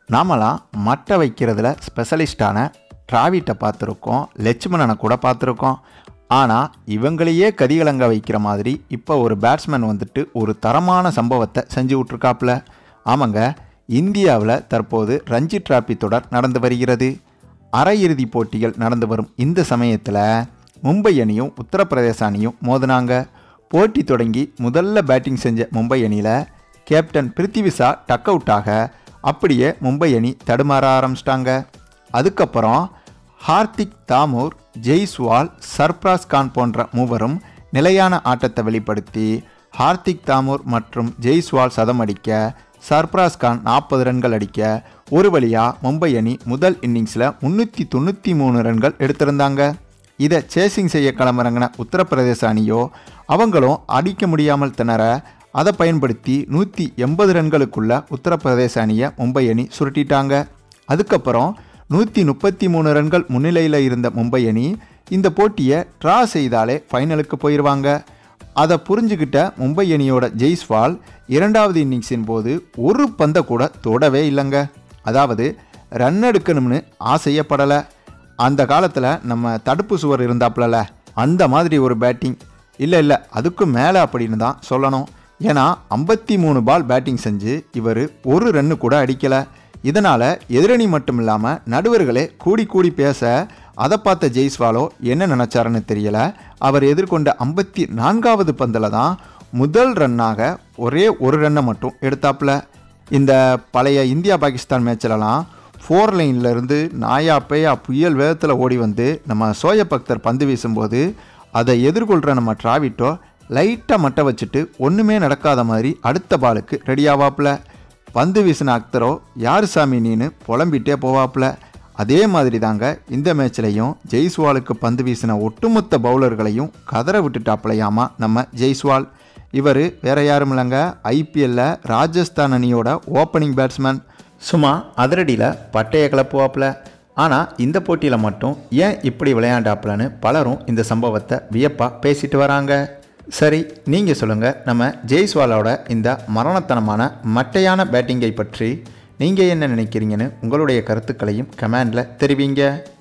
நாமெல்லாம் மட்டை வைக்கிறதுல ஸ்பெஷலிஸ்டான டிராவிட்டை பார்த்துருக்கோம் லட்சுமணனை கூட பார்த்துருக்கோம் ஆனால் இவங்களையே கதிகலங்க வைக்கிற மாதிரி இப்போ ஒரு பேட்ஸ்மேன் வந்துட்டு ஒரு தரமான சம்பவத்தை செஞ்சு விட்ருக்காப்புல ஆமாங்க இந்தியாவில் தற்போது ரஞ்சி டிராபி தொடர் நடந்து வருகிறது அரையிறுதி போட்டிகள் நடந்து வரும் இந்த சமயத்தில் மும்பை அணியும் உத்தரப்பிரதேச அணியும் மோதினாங்க போட்டி தொடங்கி முதல்ல பேட்டிங் செஞ்ச மும்பை அணியில் கேப்டன் பிருத்திவிசா டக் அவுட் ஆக அப்படியே மும்பை அணி தடுமாற ஆரம்பிச்சிட்டாங்க அதுக்கப்புறம் ஹார்திக் தாமூர் ஜெய்ஸ்வால் சர்ப்ராஸ் கான் போன்ற மூவரும் நிலையான ஆட்டத்தை வெளிப்படுத்தி ஹார்திக் தாமூர் மற்றும் ஜெய்ஸ்வால் சதம் அடிக்க சர்ப்ராஸ் கான் நாற்பது ரன்கள் அடிக்க ஒரு வழியாக மும்பை அணி முதல் இன்னிங்ஸில் முந்நூற்றி தொண்ணூற்றி மூணு ரன்கள் எடுத்திருந்தாங்க இதை சேசிங் செய்ய களமிறங்கின உத்தரப்பிரதேச அணியோ அவங்களும் அடிக்க முடியாமல் திணற அதை பயன்படுத்தி நூற்றி எண்பது ரன்களுக்குள்ள உத்தரப்பிரதேச அணியை மும்பை அணி சுருட்டிட்டாங்க அதுக்கப்புறம் நூற்றி முப்பத்தி மூணு ரன்கள் முன்னிலையில் இருந்த மும்பை அணி இந்த போட்டியை ட்ரா செய்தாலே ஃபைனலுக்கு போயிடுவாங்க அதை புரிஞ்சுக்கிட்ட மும்பை அணியோட ஜெய்ஸ்வால் இரண்டாவது இன்னிங்ஸின் போது ஒரு பந்தை கூட தொடவே இல்லைங்க அதாவது ரன் எடுக்கணும்னு ஆசையப்படலை அந்த காலத்தில் நம்ம தடுப்பு சுவர் இருந்தாப்புலல அந்த மாதிரி ஒரு பேட்டிங் இல்லை இல்லை அதுக்கும் மேலே அப்படின்னு தான் சொல்லணும் ஏன்னா ஐம்பத்தி மூணு பால் பேட்டிங் செஞ்சு இவர் ஒரு ரன்னு கூட அடிக்கலை இதனால் எதிரணி மட்டும் இல்லாமல் நடுவர்களே கூடி கூடி பேச அதை பார்த்த ஜெய்ஸ்வாலோ என்ன நினச்சாருன்னு தெரியல அவர் எதிர்கொண்ட ஐம்பத்தி நான்காவது பந்தில் தான் முதல் ரன்னாக ஒரே ஒரு ரன்னை மட்டும் எடுத்தாப்புல இந்த பழைய இந்தியா பாகிஸ்தான் மேட்சிலலாம் ஃபோர் லைன்லேருந்து நாயா பேயா புயல் வேகத்தில் ஓடி வந்து நம்ம சோய பக்தர் பந்து வீசும்போது அதை எதிர்கொள்கிற நம்ம டிராவிட்டோ லைட்டாக மட்டை வச்சுட்டு ஒன்றுமே நடக்காத மாதிரி அடுத்த பாலுக்கு ரெடி ஆவாப்புல பந்து வீசின அக்தரோ யார் சாமி நீன்னு புலம்பிட்டே போவாப்புல அதே மாதிரி தாங்க இந்த மேட்ச்லையும் ஜெய்ஸ்வாலுக்கு பந்து வீசின ஒட்டுமொத்த பவுலர்களையும் கதற விட்டுட்டாப்லையாமா நம்ம ஜெய்ஸ்வால் இவர் வேற யாரும் இல்லைங்க ஐபிஎல்ல ராஜஸ்தான் அணியோட ஓப்பனிங் பேட்ஸ்மேன் சும்மா அதிரடியில் பட்டையை கிளப்புவாப்புல ஆனால் இந்த போட்டியில் மட்டும் ஏன் இப்படி விளையாண்டாப்புலன்னு பலரும் இந்த சம்பவத்தை வியப்பாக பேசிட்டு வராங்க சரி நீங்கள் சொல்லுங்கள் நம்ம ஜெய்ஸ்வாலோட இந்த மரணத்தனமான மட்டையான பேட்டிங்கை பற்றி நீங்கள் என்ன நினைக்கிறீங்கன்னு உங்களுடைய கருத்துக்களையும் கமெண்டில் தெரிவிங்க